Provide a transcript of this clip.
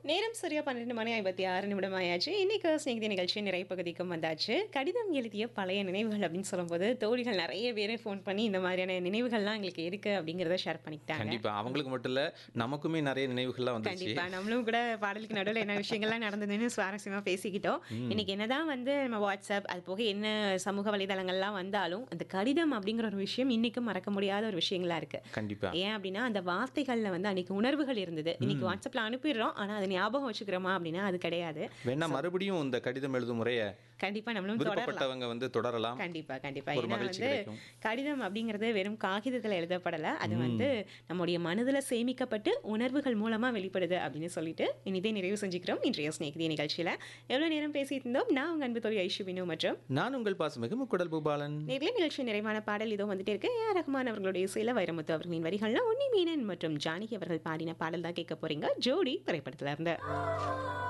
நேரம் சரியா பன்னெண்டு மணி ஐம்பத்தி ஆறு நிமிடம் ஆயாச்சு இன்னைக்கு ஸ்நேகிதி நிகழ்ச்சி நிறைய பகுதிக்கும் வந்தாச்சு கடிதம் எழுதிய பழைய நினைவுகள் அப்படின்னு சொல்லும்போது தோழிகள் நிறைய பேர் ஃபோன் பண்ணி இந்த மாதிரியான நினைவுகள்லாம் எங்களுக்கு இருக்கு அப்படிங்கிறத ஷேர் பண்ணிக்கிட்டாங்க கண்டிப்பா அவங்களுக்கு மட்டும் இல்ல நமக்குமே நிறைய நினைவுகள்லாம் வந்துருச்சு கண்டிப்பா நம்மளும் கூட பாடலுக்கு நடுவில் என்ன விஷயங்கள்லாம் நடந்ததுன்னு சுவாரஸ்யமா பேசிக்கிட்டோம் இன்னைக்கு என்னதான் வந்து நம்ம வாட்ஸ்அப் அது போக என்ன சமூக வலைதளங்கள்லாம் வந்தாலும் அந்த கடிதம் அப்படிங்கிற ஒரு விஷயம் இன்னைக்கும் மறக்க முடியாத ஒரு விஷயங்களா இருக்கு கண்டிப்பா ஏன் அப்படின்னா அந்த வார்த்தைகள்ல வந்து அன்னைக்கு உணர்வுகள் இருந்தது இன்னைக்கு வாட்ஸ்அப்ல அனுப்பிடுறோம் ஆனா அதை ஞாபகம் வச்சுக்கிறோமா அப்படின்னா அது கிடையாது வேணா மறுபடியும் இந்த கடிதம் எழுதும் முறைய கண்டிப்பா நம்மளும் தொடரலாம் விருப்பப்பட்டவங்க வந்து தொடரலாம் கண்டிப்பா கண்டிப்பா ஒரு ஏன்னா மகிழ்ச்சி வந்து கிடைக்கும். கடிதம் அப்படிங்கிறது வெறும் காகிதத்தில் எழுதப்படல அது வந்து நம்முடைய மனதுல சேமிக்கப்பட்டு உணர்வுகள் மூலமா வெளிப்படுது அப்படின்னு சொல்லிட்டு இனிதே நிறைவு செஞ்சுக்கிறோம் இன்றைய ஸ்நேகிதி நிகழ்ச்சியில எவ்வளவு நேரம் பேசிட்டு இருந்தோம் நான் உங்க அன்பு தோழி ஐஷு வினு மற்றும் நான் உங்கள் பாசமிகு முக்குடல் பூபாலன் நேரிலே நிகழ்ச்சி நிறைவான பாடல் இதோ வந்துட்டே இருக்கு ஏ ஆர் ரஹ்மான் அவர்களுடைய இசையில வைரமுத்து அவர்களின் வரிகள்ல உன்னி மீனன் மற்றும் ஜானகி அவர்கள் பாடின பாடல் தான் கேட்க போறீங்க ஜோடி திரைப்படத்துல இருந்து